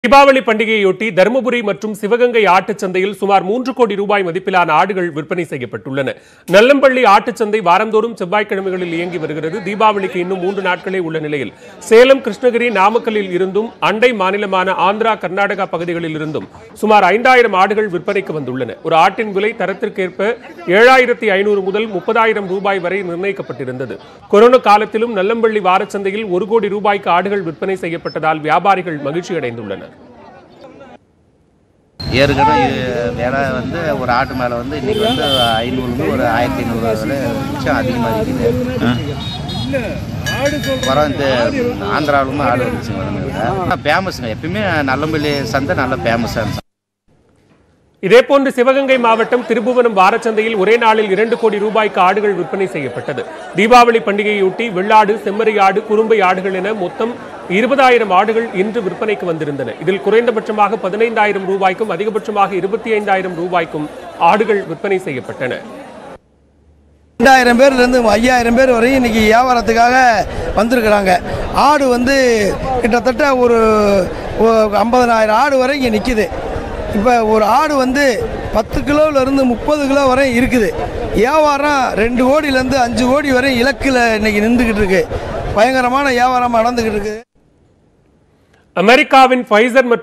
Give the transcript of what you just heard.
தீபாவளி பண்டிகையொட்டி தருமபுரி மற்றும் சிவகங்கை ஆட்டுச் சந்தையில் சுமார் மூன்று கோடி ரூபாய் மதிப்பிலான ஆடுகள் விற்பனை செய்யப்பட்டுள்ளன நல்லம்பள்ளி ஆட்டுச் சந்தை வாரந்தோறும் செவ்வாய்க்கிழமைகளில் இயங்கி வருகிறது தீபாவளிக்கு இன்னும் மூன்று நாட்களே உள்ள நிலையில் சேலம் கிருஷ்ணகிரி நாமக்கல்லில் இருந்தும் அண்டை மாநிலமான ஆந்திரா கர்நாடகா பகுதிகளில் இருந்தும் சுமார் ஐந்தாயிரம் ஆடுகள் விற்பனைக்கு வந்துள்ளன ஒரு ஆட்டின் விலை தரத்திற்கேற்ப ஏழாயிரத்தி ஐநூறு முதல் முப்பதாயிரம் ரூபாய் வரை நிர்ணயிக்கப்பட்டிருந்தது கொரோனா காலத்திலும் நல்லம்பள்ளி வாரச்சந்தையில் ஒரு கோடி ரூபாய்க்கு ஆடுகள் விற்பனை செய்யப்பட்டதால் வியாபாரிகள் மகிழ்ச்சி அடைந்துள்ளனர் ஏற்கனவே விலை வந்து ஒரு ஆட்டு மேலே வந்து இன்னைக்கு வந்து ஐநூறுலேருந்து ஒரு ஆயிரத்தி ஐநூறு வரை மிச்சம் அதிகமாக இருக்குது அப்புறம் இந்த ஆந்திராவிலும் ஆடு வந்துச்சுங்க ஃபேமஸுங்க எப்பயுமே நல்லம்பள்ளி சந்தை நல்ல ஃபேமஸாக இதேபோன்று சிவகங்கை மாவட்டம் திருபுவனம் வாரச்சந்தையில் ஒரே நாளில் இரண்டு கோடி ரூபாய்க்கு ஆடுகள் விற்பனை செய்யப்பட்டது தீபாவளி பண்டிகையொட்டி வெள்ளாடு செம்மறி ஆடு குறும்பை ஆடுகள் என மொத்தம் இருபதாயிரம் ஆடுகள் இன்று விற்பனைக்கு வந்திருந்தன இதில் குறைந்தபட்சமாக பதினைந்தாயிரம் ரூபாய்க்கும் அதிகபட்சமாக இருபத்தி ஐந்தாயிரம் ரூபாய்க்கும் ஆடுகள் விற்பனை செய்யப்பட்டன ரெண்டாயிரம் பேர்லேருந்து ஐயாயிரம் பேர் வரையும் இன்றைக்கி வியாபாரத்துக்காக வந்திருக்கிறாங்க ஆடு வந்து கிட்டத்தட்ட ஒரு ஐம்பதனாயிரம் ஆடு வரை இங்கே நிற்கிது இப்போ ஒரு ஆடு வந்து பத்து கிலோவிலேருந்து முப்பது கிலோ வரை இருக்குது வியாபாரம் ரெண்டு கோடியிலேருந்து அஞ்சு கோடி வரை இலக்கில் இன்றைக்கி நின்றுக்கிட்டு இருக்கு பயங்கரமான வியாபாரம் நடந்துக்கிட்டு இருக்குது அமெரிக்காவின் ஃபைசர் மற்றும்